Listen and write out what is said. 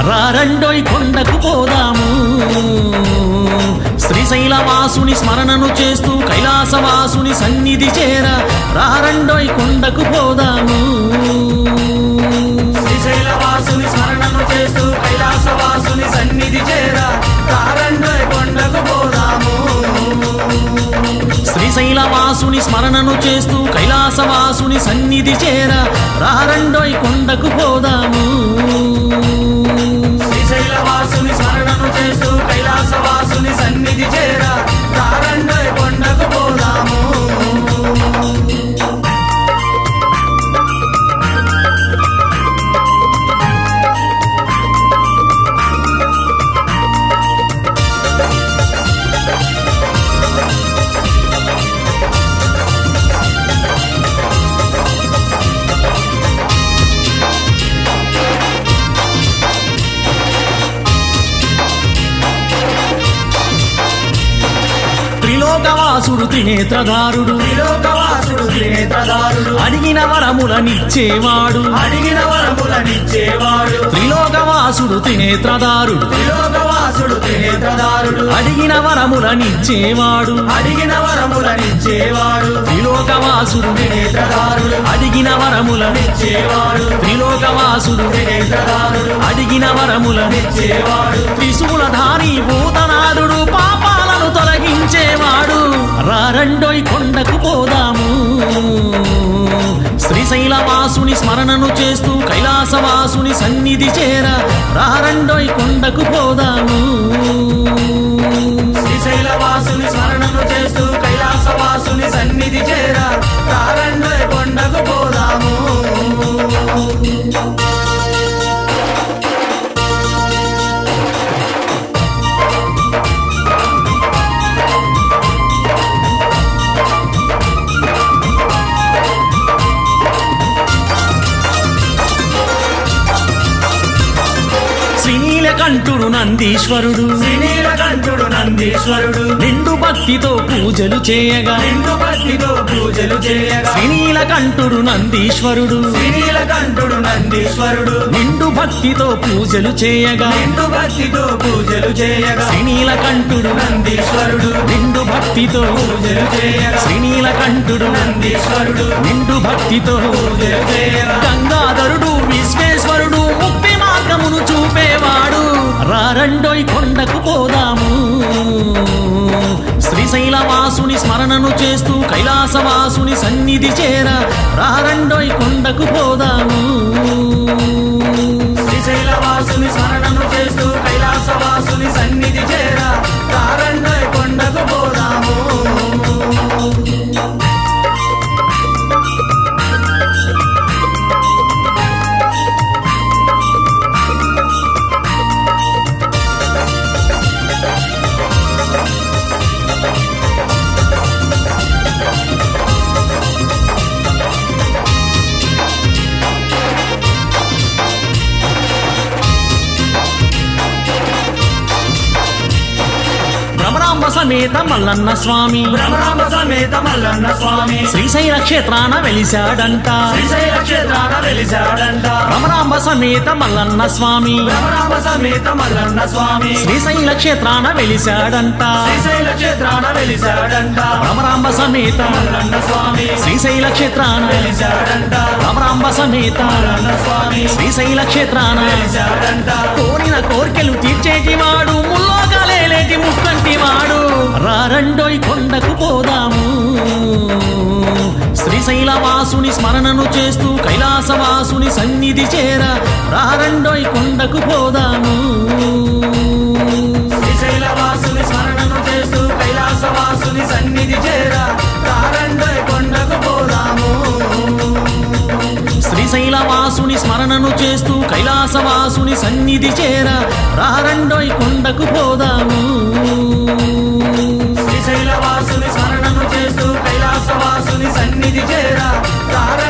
రారండోయ్ కొండకు పోదాము శ్రీశైలవాసుని స్మరణను చేస్తూ కైలాసవాసుని సన్నిధి చేర రారండోయ్ కొండకు పోదాము శ్రీశైలవాసుని స్మరణను చేస్తూ కైలాసవాసుని సన్నిధి చేర కారండోయ్ కొండకు పోదాము శ్రీశైలవాసుని స్మరణను చేస్తూ కైలాసవాసుని సన్నిధి చేర రారండోయ్ కొండకు పోదాము శ్రీశైలవాసుని స్మరణను చేస్తూ కైలాసవాసుని సన్నిధి చేర కారండోయ్ కొండకు పోదాము త్రిలోకవాసుడు త్రినేత్రధారుడు త్రిలోకవాసుడు త్రినేత్రదారుడు అడిగిన వరములనిచ్చేవాడు అడిగిన వరములనిచ్చేవాడు త్రిలోకవాసుడు త్రినేత్రధారుడు త్రిలోకవాసుడు త్రినేత్రదారుడు అడిగిన వరములనిచ్చేవాడు అడిగిన వరములనిచ్చేవాడు త్రిలోకవాసుడు త్రినేత్రదారుడు అడిగిన వరముల ఇచ్చేవాడు త్రిలోకవాసుడు త్రినేత్రదారుడు అడిగిన వరముల ఇచ్చేవాడు త్రిశూలధారి భూతనాథుడు పాపాలను తొలగించేవాడు రారండోయ్ కొండకు పోదాము శ్రీశైలవాసుని స్మరణను చేస్తూ కైలాసవాసుని సన్నిధి చేర రారండోయ్ కొండకు పోదాము శ్రీశైలవాసుని స్మరణను చేస్తూ కైలాసవాసుని సన్నిధి చేర కారండోయ్ కొండకు పోదాము శ్రీనీలకంఠుడు నందీశ్వరుడు శ్రీనీలకంఠుడు నందీశ్వరుడు నిండు భక్తితో పూజలు చేయగా నిండు భక్తితో పూజలు చేయగా శ్రీనీలకంఠుడు నందీశ్వరుడు శ్రీనీలకంఠుడు నందీశ్వరుడు నిండు భక్తితో పూజలు చేయగా నిండు భక్తితో పూజలు చేయగా శ్రీనీలకంఠుడు నందీశ్వరుడు నిండు భక్తితో పూజలు చేయగా శ్రీనీలకంఠుడు నందీశ్వరుడు నిండు భక్తితో పూజలు చేయగా గంగాధరుడు విశ్వేశ్వరుడు ముక్తి మార్గమును చూపేవాడు రారండోయ్ కొండకు పోదాము శ్రీశైలవాసుని స్మరణను చేస్తూ కైలాసవాసుని సన్నిధి చేర రారండోయ్ కొండకు పోదాము శ్రీశైలవాసుని స్మరణను చేస్తూ కైలాసవాసుని సన్నిధి చేర కారండోయ్ కొండకు పోదాము భ్రమరాంబ సమేత మల్లన్న స్వామి భ్రమరాంబ సమేత మల్లన్న స్వామి శ్రీశైల క్షేత్రాన వెలిశాడంట శ్రీశైల క్షేత్రాన వెలిశాడంట భ్రమరాంబ సమేత మల్లన్న స్వామి భ్రమరాంబ సమేత మల్లన్న స్వామి శ్రీశైల క్షేత్రాన వెలిశాడంట శ్రీశైల క్షేత్రాన వెలిశాడంట భ్రమరాంబ సమేత మల్లన్న స్వామి శ్రీశైల క్షేత్రాన వెలిశాడంట భ్రమరాంబ సమేత మల్లన్న స్వామి శ్రీశైల క్షేత్రాన వెలిశాడంట కోరిన కోర్కెలు తీర్చేటి వాడు ముల్లోకాలేటి ముక్కంటి వాడు రారండోయ్ కొండకు పోదాము శ్రీశైలవాసుని స్మరణను చేస్తూ కైలాసవాసుని సన్నిధి చేర రారండోయ్ కొండకు పోదాము శ్రీశైలవాసుని స్మరణను చేస్తూ కైలాసవాసుని సన్నిధి చేర కారండోయ్ కొండకు పోదాము శ్రీశైలవాసుని స్మరణను చేస్తూ కైలాసవాసుని సన్నిధి చేర రారండోయ్ కొండకు పోదాము శ్రీశైలవాసుని స్మరణను చేస్తూ కైలాసవాసుని సన్నిధి చేర కార